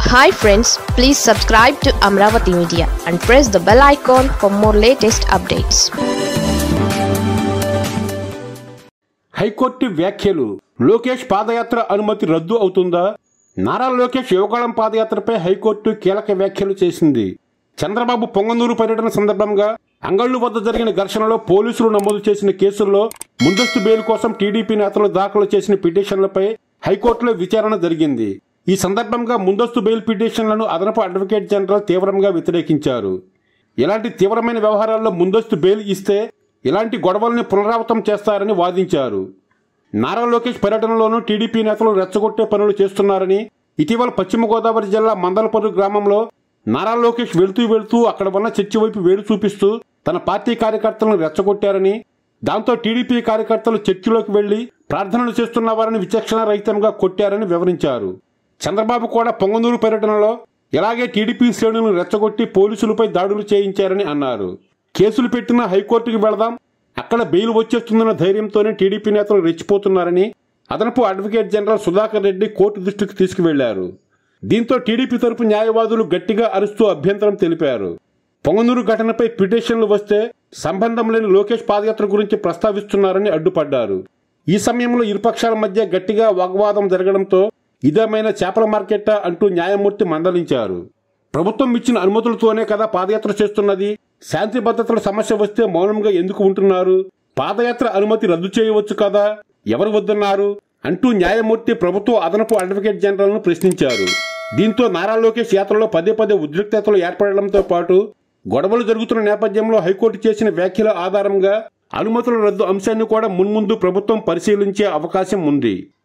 hi friends please subscribe to Amaravati media and press the bell icon for more latest updates high court వ్యాఖ్యలు లోకేష్ పాదయాత్ర అనుమతి రద్దు అవుతుందా నారా లోకేష్ యువకాలం పాదయాత్రపై హైకోర్టు కీలక వ్యాఖ్యలు చేసింది చంద్రబాబు పొంగనూరు పర్యటన సందర్భంగా అంగళ్ళు వద్ద జరిగిన ఘర్షణలో పోలీసులు నమోదు చేసిన కేసుల్లో ముందస్తు బెయిల్ కోసం టీడీపీ నేతలు దాఖలు చేసిన పిటిషన్లపై హైకోర్టులో విచారణ జరిగింది ఈ సందర్భంగా ముందస్తు బెయిల్ పిటిషన్లను అదనపు అడ్వకేట్ జనరల్ తీవ్రంగా వ్యతిరేకించారు ఇలాంటి తీవ్రమైన వ్యవహారాల్లో ముందస్తు బెయిల్ ఇస్తే ఇలాంటి గొడవల్ని పునరావృతం చేస్తారని వాదించారు నారా లోకేష్ పర్యటనలోనూ టీడీపీ నేతలు రెచ్చగొట్టే పనులు చేస్తున్నారని ఇటీవల పశ్చిమ గోదావరి జిల్లా మందలపర్రు గ్రామంలో నారా లోకేష్ వెళుతూ వెళుతూ అక్కడ ఉన్న చర్చి వైపు వేలు చూపిస్తూ తన పార్టీ కార్యకర్తలను రెచ్చగొట్టారని దాంతో టీడీపీ కార్యకర్తలు చర్చిలోకి వెళ్లి ప్రార్థనలు చేస్తున్న వారిని విచక్షణ రహితంగా కొట్టారని వివరించారు చంద్రబాబు కూడా పొంగనూరు పర్యటనలో ఇలాగే టీడీపీ శ్రేణులను రెచ్చగొట్టి పోలీసులపై దాడులు చేయించారని అన్నారు కేసులు పెట్టిన హైకోర్టుకు వెళదాం అక్కడ బెయిల్ వచ్చేస్తుందన్న ధైర్యంతోనే టీడీపీ నేతలు రెచ్చిపోతున్నారని అదనపు advocate general Sudhakar Reddy court దృష్టికి తీసుకువెళ్లారు దీంతో టీడీపీ తరపు న్యాయవాదులు గట్టిగా అరుస్తూ అభ్యంతరం తెలిపారు పొంగనూరు ఘటనపై పిటిషన్లు వస్తే సంబంధం లేని లోకేష్ పాదయాత్ర గురించి ప్రస్తావిస్తున్నారని అడ్డుపడ్డారు ఈ సమయంలో ఇరుపక్షాల మధ్య గట్టిగా వాగ్వాదం జరగడంతో ఇదేమైనా చేపల మార్కెట్టా అంటూ న్యాయమూర్తి మందలించారు ప్రభుత్వం ఇచ్చిన అనుమతులతోనే కదా పాదయాత్ర చేస్తున్నది శాంతి భద్రతల సమస్య వస్తే మౌనంగా ఎందుకు ఉంటున్నారు పాదయాత్ర అనుమతి రద్దు చేయవచ్చు కదా ఎవరు వద్దన్నారు అంటూ న్యాయమూర్తి ప్రభుత్వ అదనపు అడ్వకేట్ జనరల్ ను ప్రశ్నించారు దీంతో నారా లోకేష్ యాత్రలో పదే పదే ఉద్రిక్తతలు ఏర్పడడంతో పాటు గొడవలు జరుగుతున్న నేపథ్యంలో హైకోర్టు చేసిన వ్యాఖ్యల ఆధారంగా అనుమతుల రద్దు అంశాన్ని కూడా మున్ముందు ప్రభుత్వం పరిశీలించే అవకాశం ఉంది